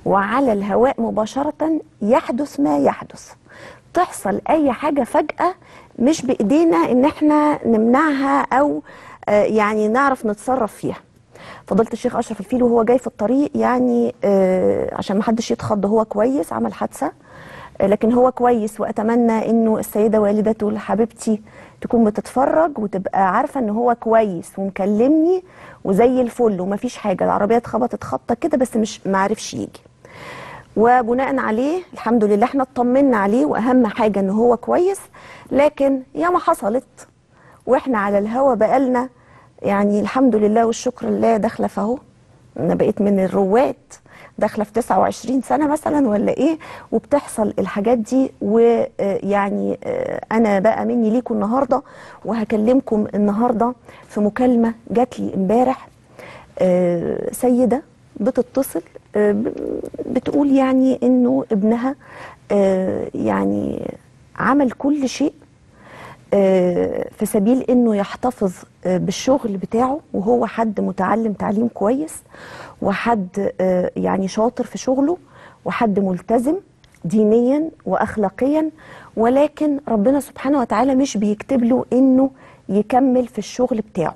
وعلى الهواء مباشره يحدث ما يحدث تحصل اي حاجه فجاه مش بايدينا ان احنا نمنعها او آه، يعني نعرف نتصرف فيها فضيله الشيخ اشرف الفيل وهو جاي في الطريق يعني آه، عشان ما حدش يتخض هو كويس عمل حادثه آه، لكن هو كويس واتمنى انه السيده والدته حبيبتي تكون بتتفرج وتبقى عارفه ان هو كويس ومكلمني وزي الفل ومفيش حاجه العربيه اتخبطت خبطه كده بس مش معرفش يجي وبناء عليه الحمد لله احنا اطمنا عليه واهم حاجه ان هو كويس لكن ياما حصلت واحنا على الهوا بقالنا يعني الحمد لله والشكر لله داخله فاهو انا بقيت من الرواد داخله في 29 سنه مثلا ولا ايه وبتحصل الحاجات دي ويعني انا بقى مني ليكم النهارده وهكلمكم النهارده في مكالمه جات لي امبارح آه، سيده بتتصل آه، ب- بتقول يعني انه ابنها آه، يعني عمل كل شيء آه، في سبيل انه يحتفظ آه، بالشغل بتاعه وهو حد متعلم تعليم كويس وحد آه، يعني شاطر في شغله وحد ملتزم دينيا واخلاقيا ولكن ربنا سبحانه وتعالى مش بيكتب له انه يكمل في الشغل بتاعه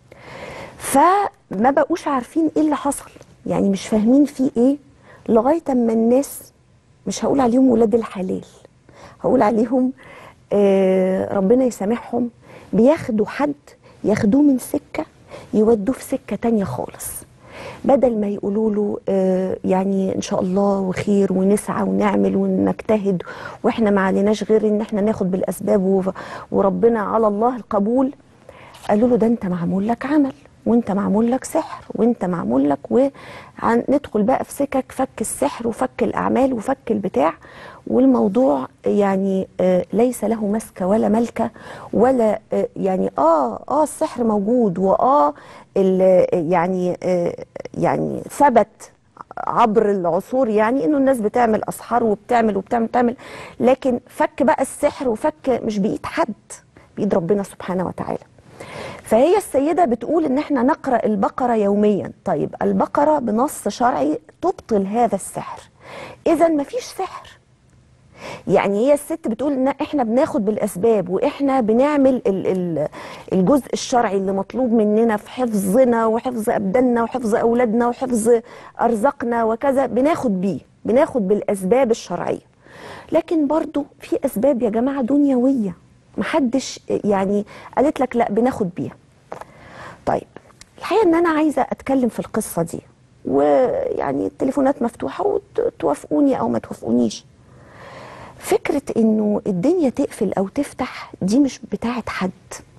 فما بقوش عارفين ايه اللي حصل يعني مش فاهمين فيه ايه لغايه اما الناس مش هقول عليهم ولاد الحلال هقول عليهم آه ربنا يسامحهم بياخدوا حد ياخدوه من سكه يودوه في سكه تانية خالص بدل ما يقولوا له آه يعني ان شاء الله وخير ونسعى ونعمل ونجتهد واحنا ما عليناش غير ان احنا ناخد بالاسباب و- وربنا على الله القبول قالوا له ده انت معمول لك عمل وانت معمول لك سحر وانت معمول لك وندخل بقى في سكك فك السحر وفك الاعمال وفك البتاع والموضوع يعني آه ليس له مسكه ولا ملكه ولا آه يعني اه اه السحر موجود واه ال- يعني آه يعني ثبت عبر العصور يعني انه الناس بتعمل اسحار وبتعمل وبتعمل بتعمل لكن فك بقى السحر وفك مش بايد حد بايد ربنا سبحانه وتعالى فهي السيدة بتقول ان احنا نقرأ البقرة يوميا طيب البقرة بنص شرعي تبطل هذا السحر اذا مفيش سحر يعني هي الست بتقول ان احنا بناخد بالاسباب واحنا بنعمل ال- ال- الجزء الشرعي اللي مطلوب مننا في حفظنا وحفظ ابداننا وحفظ اولادنا وحفظ ارزاقنا وكذا بناخد بيه بناخد بالاسباب الشرعيه لكن برضو في اسباب يا جماعه دنيويه محدش يعني قالت لك لا بناخد بيها طيب الحقيقه ان انا عايزه اتكلم في القصه دي ويعني التليفونات مفتوحه وتوافقوني او ما توافقونيش فكره انه الدنيا تقفل او تفتح دي مش بتاعه حد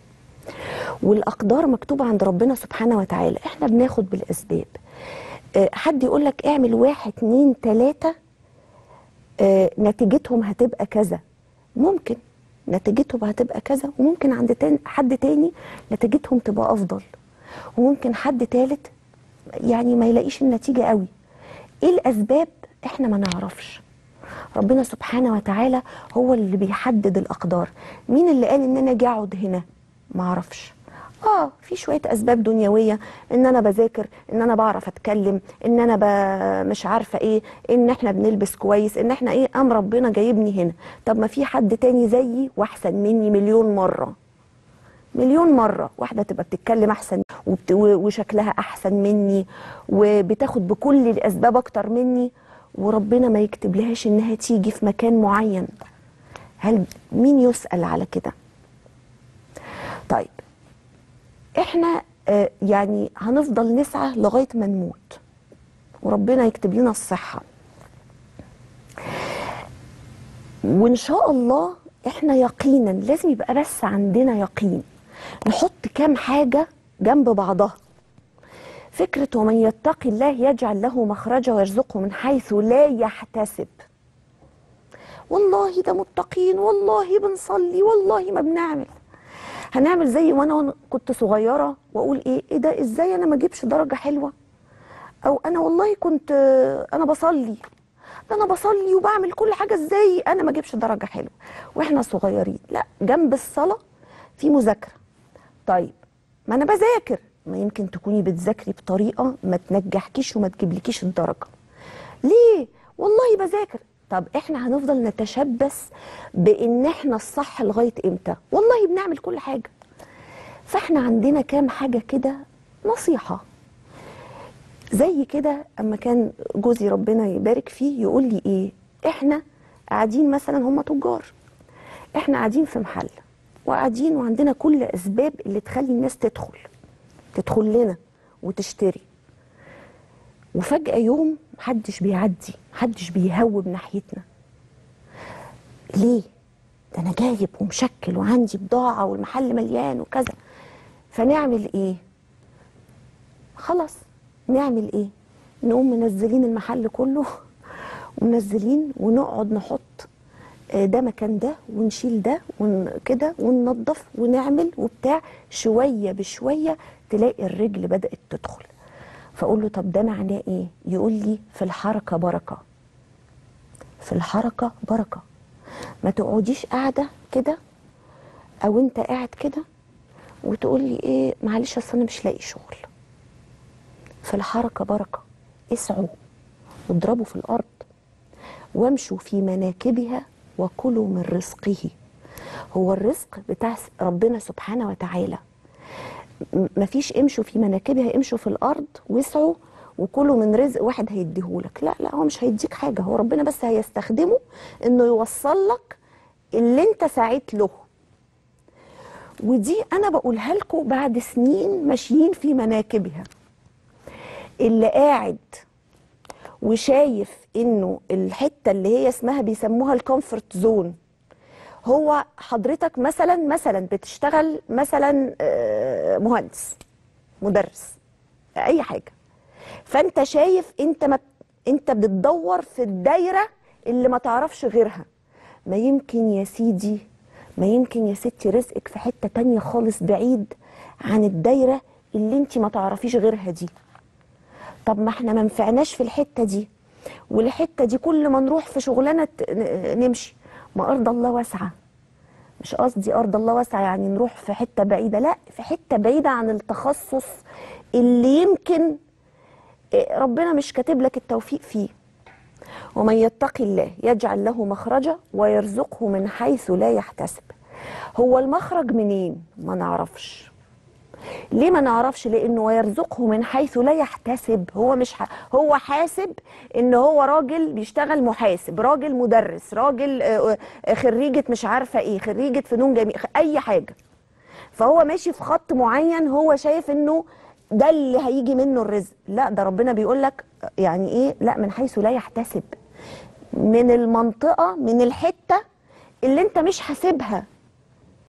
والاقدار مكتوبه عند ربنا سبحانه وتعالى احنا بناخد بالاسباب آه، حد يقول لك اعمل واحد اتنين تلاته آه، نتيجتهم هتبقى كذا ممكن نتيجتهم هتبقى كذا وممكن عند تاني حد تاني نتيجتهم تبقى افضل وممكن حد تالت يعني ما يلاقيش النتيجه قوي ايه الاسباب احنا ما نعرفش ربنا سبحانه وتعالى هو اللي بيحدد الاقدار مين اللي قال ان انا اجي اقعد هنا ما اعرفش اه في شويه اسباب دنيويه ان انا بذاكر ان انا بعرف اتكلم ان انا ب... مش عارفه ايه ان احنا بنلبس كويس ان احنا ايه ام ربنا جايبني هنا طب ما في حد تاني زيي واحسن مني مليون مره مليون مرة واحدة تبقى بتتكلم أحسن وبت... و- وشكلها أحسن مني وبتاخد بكل الأسباب أكتر مني وربنا ما يكتب لهاش إنها تيجي في مكان معين هل مين يسأل على كده طيب احنا آه، يعني هنفضل نسعى لغاية ما نموت وربنا يكتب لنا الصحة وان شاء الله احنا يقينا لازم يبقى بس عندنا يقين نحط كام حاجة جنب بعضها فكرة ومن يتقي الله يجعل له مخرجا ويرزقه من حيث لا يحتسب والله ده متقين والله بنصلي والله ما بنعمل هنعمل زي وانا وأنا كنت صغيرة واقول ايه ايه ده ازاي انا ما اجيبش درجة حلوة او انا والله كنت انا بصلي ده انا بصلي وبعمل كل حاجه ازاي انا ما اجيبش درجه حلوه واحنا صغيرين لا جنب الصلاه في مذاكره طيب ما انا بذاكر ما يمكن تكوني بتذاكري بطريقه ما تنجحكيش وما تجيبلكيش الدرجه ليه والله بذاكر طب احنا هنفضل نتشبث بان احنا الصح لغايه امتى والله بنعمل كل حاجه فاحنا عندنا كام حاجه كده نصيحه زي كده اما كان جوزي ربنا يبارك فيه يقول لي ايه احنا قاعدين مثلا هم تجار احنا قاعدين في محل وقاعدين وعندنا كل اسباب اللي تخلي الناس تدخل تدخل لنا وتشتري وفجأة يوم محدش بيعدي محدش بيهوب ناحيتنا ليه؟ ده أنا جايب ومشكل وعندي بضاعة والمحل مليان وكذا فنعمل إيه؟ خلاص نعمل إيه؟ نقوم منزلين المحل كله ومنزلين ونقعد نحط آه، ده مكان ده ونشيل ده وكده وننظف ونعمل وبتاع شوية بشوية تلاقي الرجل بدأت تدخل فأقول له طب ده معناه إيه؟ يقول لي في الحركة بركة في الحركة بركة ما تقعديش قاعدة كده أو أنت قاعد كده وتقول لي إيه معلش أصل أنا مش لاقي شغل في الحركة بركة اسعوا واضربوا في الأرض وامشوا في مناكبها وكلوا من رزقه هو الرزق بتاع ربنا سبحانه وتعالى م- مفيش امشوا في مناكبها امشوا في الارض واسعوا وكلوا من رزق واحد هيديهولك لا لا هو مش هيديك حاجه هو ربنا بس هيستخدمه انه يوصل لك اللي انت سعيت له ودي انا بقولها لكم بعد سنين ماشيين في مناكبها اللي قاعد وشايف انه الحته اللي هي اسمها بيسموها الكومفورت زون هو حضرتك مثلا مثلا بتشتغل مثلا آه، مهندس مدرس اي حاجه فانت شايف انت ما انت بتدور في الدايره اللي ما تعرفش غيرها ما يمكن يا سيدي ما يمكن يا ستي رزقك في حته تانية خالص بعيد عن الدايره اللي انت ما تعرفيش غيرها دي طب ما احنا ما نفعناش في الحته دي والحته دي كل ما نروح في شغلانه ت- ن- نمشي ما ارض الله واسعه مش قصدي ارض الله واسعه يعني نروح في حته بعيده لا في حته بعيده عن التخصص اللي يمكن إيه، ربنا مش كاتب لك التوفيق فيه ومن يتق الله يجعل له مخرجا ويرزقه من حيث لا يحتسب هو المخرج منين ما نعرفش ليه ما نعرفش لانه ويرزقه من حيث لا يحتسب هو مش ح... هو حاسب ان هو راجل بيشتغل محاسب راجل مدرس راجل آه، آه، خريجه مش عارفه ايه خريجه فنون جميله اي حاجه فهو ماشي في خط معين هو شايف انه ده اللي هيجي منه الرزق لا ده ربنا بيقول لك يعني ايه لا من حيث لا يحتسب من المنطقه من الحته اللي انت مش حاسبها